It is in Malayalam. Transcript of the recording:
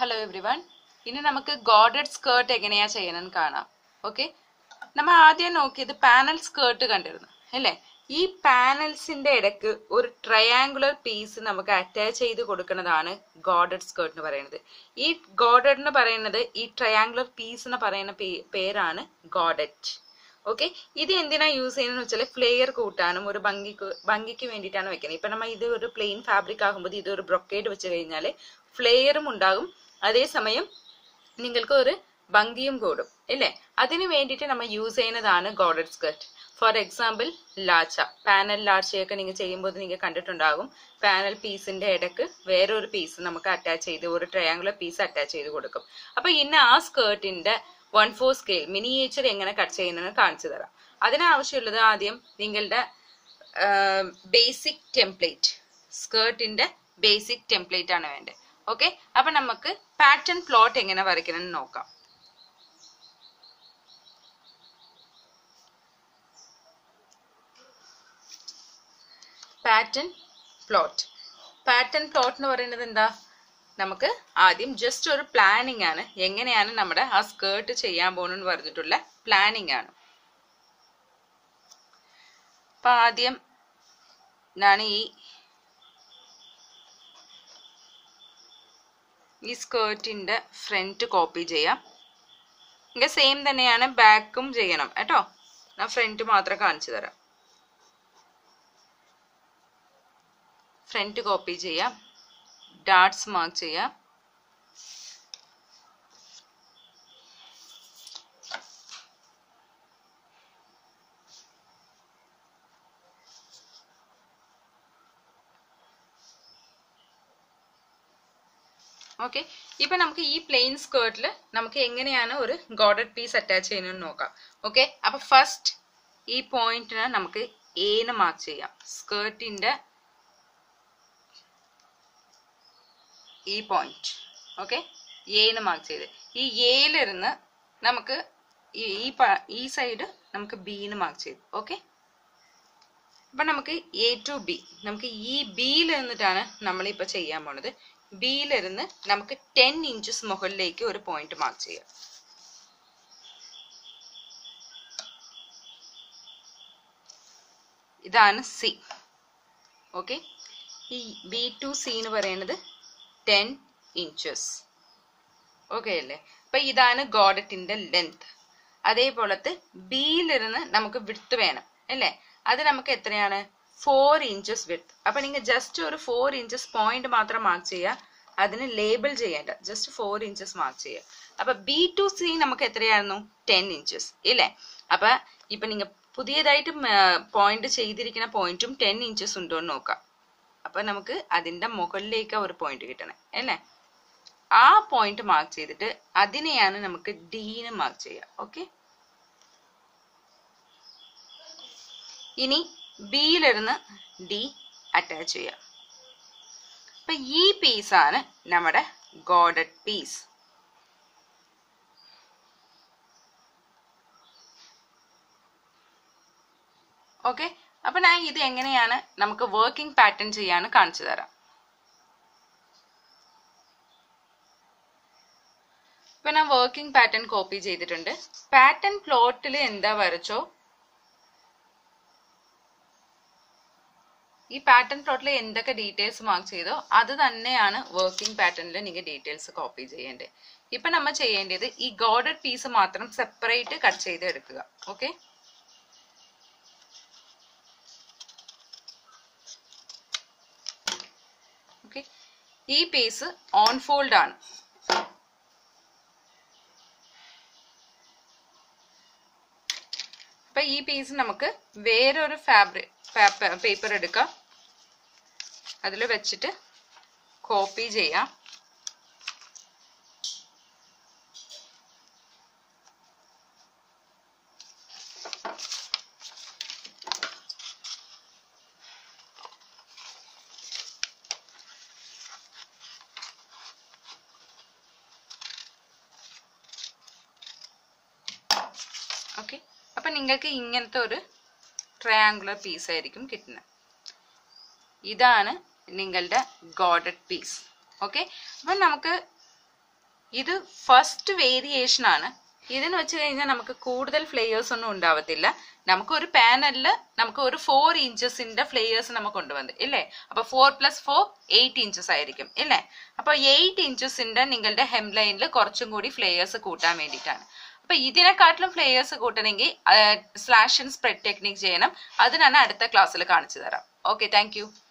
ഹലോ എവ്രി വൺ ഇനി നമുക്ക് ഗോഡഡ് സ്കേർട്ട് എങ്ങനെയാ ചെയ്യണമെന്ന് കാണാം ഓക്കെ നമ്മൾ ആദ്യം നോക്കിയത് പാനൽ സ്കേർട്ട് കണ്ടിരുന്നു അല്ലേ ഈ പാനൽസിന്റെ ഇടയ്ക്ക് ഒരു ട്രയാങ്കുലർ പീസ് നമുക്ക് അറ്റാച്ച് ചെയ്ത് കൊടുക്കുന്നതാണ് ഗോഡഡ് സ്കേർട്ട് എന്ന് പറയുന്നത് ഈ ഗോഡഡ് എന്ന് പറയുന്നത് ഈ ട്രയാങ്കുലർ പീസ് എന്ന് പറയുന്ന പേ- പേരാണ് ഗോഡറ്റ് ഓക്കെ ഇത് എന്തിനാ യൂസ് ചെയ്യുന്നത് വെച്ചാൽ ഫ്ലെയർ കൂട്ടാനും ഒരു ഭംഗിക്ക് ഭംഗിക്ക് വേണ്ടിയിട്ടാണ് വെക്കുന്നത് ഇപ്പൊ നമ്മൾ ഇത് ഒരു പ്ലെയിൻ ഫാബ്രിക് ആകുമ്പോൾ ഇത് ഒരു ബ്രൊക്കേഡ് വെച്ച് കഴിഞ്ഞാൽ ഫ്ലെയറും ഉണ്ടാകും അതേസമയം നിങ്ങൾക്ക് ഒരു ഭംഗിയും കൂടും അല്ലേ അതിന് വേണ്ടിയിട്ട് നമ്മൾ യൂസ് ചെയ്യുന്നതാണ് ഗോഡഡ് സ്കർട്ട് ഫോർ എക്സാമ്പിൾ ലാച്ച പാനൽ ലാച്ചയൊക്കെ നിങ്ങൾ ചെയ്യുമ്പോൾ നിങ്ങൾ കണ്ടിട്ടുണ്ടാകും പാനൽ പീസിന്റെ ഇടയ്ക്ക് വേറൊരു പീസ് നമുക്ക് അറ്റാച്ച് ചെയ്ത് ഒരു ട്രയാങ്കുലർ പീസ് അറ്റാച്ച് ചെയ്ത് കൊടുക്കും അപ്പൊ ഇന്ന് ആ സ്കേർട്ടിന്റെ വൺ ഫോർ സ്കെയിൽ മിനിയേച്ചർ എങ്ങനെ കട്ട് ചെയ്യുന്നതെന്ന് കാണിച്ചു തരാം അതിനാവശ്യമുള്ളത് ആദ്യം നിങ്ങളുടെ ബേസിക് ടെംപ്ലേറ്റ് സ്കേർട്ടിന്റെ ബേസിക് ടെംപ്ലേറ്റ് ആണ് വേണ്ടത് ഓക്കെ അപ്പൊ നമുക്ക് പാറ്റേൺ പ്ലോട്ട് എങ്ങനെ വരയ്ക്കണമെന്ന് നോക്കാം പാറ്റേൺ പ്ലോട്ട് പാറ്റേൺ പ്ലോട്ട് എന്ന് പറയുന്നത് എന്താ നമുക്ക് ആദ്യം ജസ്റ്റ് ഒരു പ്ലാനിങ് ആണ് എങ്ങനെയാണ് നമ്മുടെ ആ സ്കേർട്ട് ചെയ്യാൻ പോകണമെന്ന് പറഞ്ഞിട്ടുള്ള പ്ലാനിങ് ആണ് അപ്പൊ ആദ്യം ഞാൻ ഈ ഈ സ്കേർട്ടിന്റെ ഫ്രണ്ട് കോപ്പി ചെയ്യാം ഇങ്ങനെ സെയിം തന്നെയാണ് ബാക്കും ചെയ്യണം കേട്ടോ ഞാൻ ഫ്രണ്ട് മാത്രം കാണിച്ചു തരാം ഫ്രണ്ട് കോപ്പി ചെയ്യാം ഡാർട്സ് മാർക്ക് ചെയ്യാം ഓക്കെ ഇപ്പൊ നമുക്ക് ഈ പ്ലെയിൻ സ്കേർട്ടിൽ നമുക്ക് എങ്ങനെയാണ് ഒരു ഗോഡഡ് പീസ് അറ്റാച്ച് ചെയ്യുന്നത് നോക്കാം ഓക്കെ അപ്പൊ ഫസ്റ്റ് ഈ പോയിന്റിന് നമുക്ക് ഏന്ന് മാർക്ക് ചെയ്യാം സ്കേർട്ടിന്റെ ഈ പോയിന്റ് ഓക്കെ ഏന്ന് മാർക്ക് ചെയ്ത് ഈ ഏലിരുന്ന് നമുക്ക് ഈ ഈ പ- ഈ സൈഡ് നമുക്ക് ബിന്ന് മാർക്ക് ചെയ്തു ഓക്കെ അപ്പൊ നമുക്ക് എ ടു ബി നമുക്ക് ഈ ബിയിൽ ഇരുന്നിട്ടാണ് നമ്മൾ ഇപ്പൊ ചെയ്യാൻ പോണത് ബിയിലിരുന്ന് നമുക്ക് ടെൻ ഇഞ്ചസ് മുകളിലേക്ക് ഒരു പോയിന്റ് മാർക്ക് ചെയ്യാം ഇതാണ് സി ഓക്കെ ഈ ബി ടു സി എന്ന് പറയുന്നത് ടെൻ ഇഞ്ചസ് ഓക്കെ അല്ലേ അപ്പൊ ഇതാണ് ഗോഡറ്റിന്റെ ലെങ്ത് അതേപോലത്തെ ബിയിലിരുന്ന് നമുക്ക് വിടുത്ത് വേണം അല്ലേ അത് നമുക്ക് എത്രയാണ് ഫോർ ഇഞ്ചസ് വിടുത്ത് അപ്പൊ നിങ്ങൾ ജസ്റ്റ് ഒരു ഫോർ ഇഞ്ചസ് പോയിന്റ് മാത്രം മാർക്ക് ചെയ്യുക അതിന് ലേബിൾ ചെയ്യേണ്ട ജസ്റ്റ് ഫോർ ഇഞ്ചസ് മാർക്ക് ചെയ്യുക അപ്പൊ ബി ടു സി നമുക്ക് എത്രയായിരുന്നു ടെൻ ഇഞ്ചസ് ഇല്ലേ അപ്പൊ ഇപ്പൊ നിങ്ങൾ പുതിയതായിട്ട് പോയിന്റ് ചെയ്തിരിക്കുന്ന പോയിന്റും ടെൻ ഇഞ്ചസ് ഉണ്ടോ എന്ന് നോക്കാം അപ്പൊ നമുക്ക് അതിന്റെ മുകളിലേക്ക് ഒരു പോയിന്റ് കിട്ടണേ അല്ലേ ആ പോയിന്റ് മാർക്ക് ചെയ്തിട്ട് അതിനെയാണ് നമുക്ക് ഡീന് മാർക്ക് ചെയ്യുക ഓക്കെ ഇനി ബിയിലിരുന്ന് ഡി അറ്റാച്ച് ചെയ്യാം അപ്പൊ ഈ പീസാണ് നമ്മുടെ ഗോഡഡ് പീസ് ഓക്കെ അപ്പൊ ഞാൻ ഇത് എങ്ങനെയാണ് നമുക്ക് വർക്കിംഗ് പാറ്റേൺ ചെയ്യാന്ന് കാണിച്ചു തരാം ഇപ്പൊ ഞാൻ വർക്കിംഗ് പാറ്റേൺ കോപ്പി ചെയ്തിട്ടുണ്ട് പാറ്റേൺ പ്ലോട്ടിൽ എന്താ വരച്ചോ ഈ പാറ്റേൺ പ്ലോട്ടിൽ എന്തൊക്കെ ഡീറ്റെയിൽസ് മാർക്ക് ചെയ്തോ അത് തന്നെയാണ് വർക്കിംഗ് പാറ്റേണിൽ നിങ്ങൾ ഡീറ്റെയിൽസ് കോപ്പി ചെയ്യേണ്ടത് ഇപ്പൊ നമ്മൾ ചെയ്യേണ്ടത് ഈ ഗോഡഡ് പീസ് മാത്രം സെപ്പറേറ്റ് കട്ട് ചെയ്ത് എടുക്കുക ഓക്കെ ഓക്കെ ഈ പീസ് ഓൺ ഫോൾഡ് ആണ് അപ്പൊ ഈ പീസ് നമുക്ക് വേറൊരു ഫാബ്രിക് പേപ്പർ എടുക്കാം അതിൽ വെച്ചിട്ട് കോപ്പി ചെയ്യാം ഓക്കെ അപ്പൊ നിങ്ങൾക്ക് ഇങ്ങനത്തെ ഒരു ട്രയാങ്കുലർ പീസ് ആയിരിക്കും കിട്ടുന്നത് ഇതാണ് നിങ്ങളുടെ ഗോഡഡ് പീസ് ഓക്കെ അപ്പം നമുക്ക് ഇത് ഫസ്റ്റ് വേരിയേഷൻ ആണ് ഇതെന്ന് വെച്ച് കഴിഞ്ഞാൽ നമുക്ക് കൂടുതൽ ഫ്ലെയേഴ്സ് ഒന്നും ഉണ്ടാവത്തില്ല നമുക്ക് ഒരു പാനലില് നമുക്ക് ഒരു ഫോർ ഇഞ്ചസിന്റെ ഫ്ലെയേഴ്സ് നമുക്ക് കൊണ്ടുവന്ന് ഇല്ലേ അപ്പൊ four plus four eight inches ആയിരിക്കും ഇല്ലേ അപ്പൊ എയ്റ്റ് ഇഞ്ചസിന്റെ നിങ്ങളുടെ ഹെം ലൈനിൽ കുറച്ചും കൂടി ഫ്ലെയേഴ്സ് കൂട്ടാൻ വേണ്ടിയിട്ടാണ് അപ്പൊ ഇതിനെക്കാട്ടിലും ഫ്ലെയേഴ്സ് കൂട്ടണമെങ്കിൽ സ്ലാഷ് ആൻഡ് സ്പ്രെഡ് ടെക്നിക് ചെയ്യണം അതിനാണ് അടുത്ത ക്ലാസ്സിൽ കാണിച്ചു തരാം ഓക്കെ താങ്ക്